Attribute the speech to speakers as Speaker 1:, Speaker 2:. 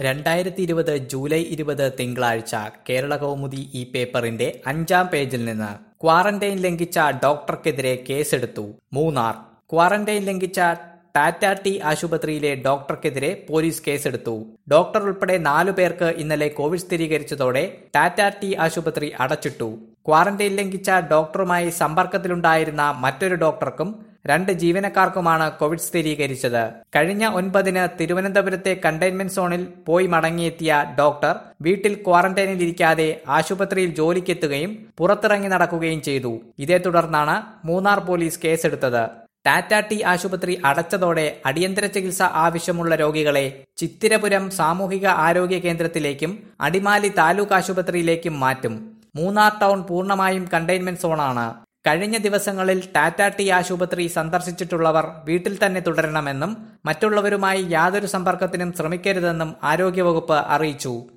Speaker 1: രണ്ടായിരത്തി ഇരുപത് ജൂലൈ ഇരുപത് തിങ്കളാഴ്ച കേരള കൗമുദി ഈ പേപ്പറിന്റെ അഞ്ചാം പേജിൽ നിന്ന് ക്വാറന്റൈൻ ലംഘിച്ച ഡോക്ടർക്കെതിരെ കേസെടുത്തു മൂന്നാർ ക്വാറന്റൈൻ ലംഘിച്ച ടാറ്റ ടി ആശുപത്രിയിലെ ഡോക്ടർക്കെതിരെ പോലീസ് കേസെടുത്തു ഡോക്ടർ ഉൾപ്പെടെ നാലു പേർക്ക് ഇന്നലെ കോവിഡ് സ്ഥിരീകരിച്ചതോടെ ടാറ്റ ടി ആശുപത്രി അടച്ചിട്ടു ക്വാറന്റൈൻ ലംഘിച്ച ഡോക്ടറുമായി സമ്പർക്കത്തിലുണ്ടായിരുന്ന മറ്റൊരു ഡോക്ടർക്കും രണ്ട് ജീവനക്കാർക്കുമാണ് കോവിഡ് സ്ഥിരീകരിച്ചത് കഴിഞ്ഞ ഒൻപതിന് തിരുവനന്തപുരത്തെ കണ്ടെയ്ൻമെന്റ് സോണിൽ പോയി മടങ്ങിയെത്തിയ ഡോക്ടർ വീട്ടിൽ ക്വാറന്റൈനിൽ ഇരിക്കാതെ ആശുപത്രിയിൽ ജോലിക്കെത്തുകയും പുറത്തിറങ്ങി നടക്കുകയും ചെയ്തു ഇതേ തുടർന്നാണ് മൂന്നാർ പോലീസ് കേസെടുത്തത് ടാറ്റ ടി ആശുപത്രി അടച്ചതോടെ അടിയന്തര ചികിത്സ ആവശ്യമുള്ള രോഗികളെ ചിത്തിരപുരം സാമൂഹിക ആരോഗ്യ കേന്ദ്രത്തിലേക്കും അടിമാലി താലൂക്ക് ആശുപത്രിയിലേക്കും മാറ്റും മൂന്നാർ ടൗൺ പൂർണ്ണമായും കണ്ടെയ്ൻമെന്റ് സോണാണ് കഴിഞ്ഞ ദിവസങ്ങളിൽ ടാറ്റ ടി ആശുപത്രി സന്ദർശിച്ചിട്ടുള്ളവർ വീട്ടിൽ തന്നെ തുടരണമെന്നും മറ്റുള്ളവരുമായി യാതൊരു സമ്പർക്കത്തിനും ശ്രമിക്കരുതെന്നും ആരോഗ്യവകുപ്പ് അറിയിച്ചു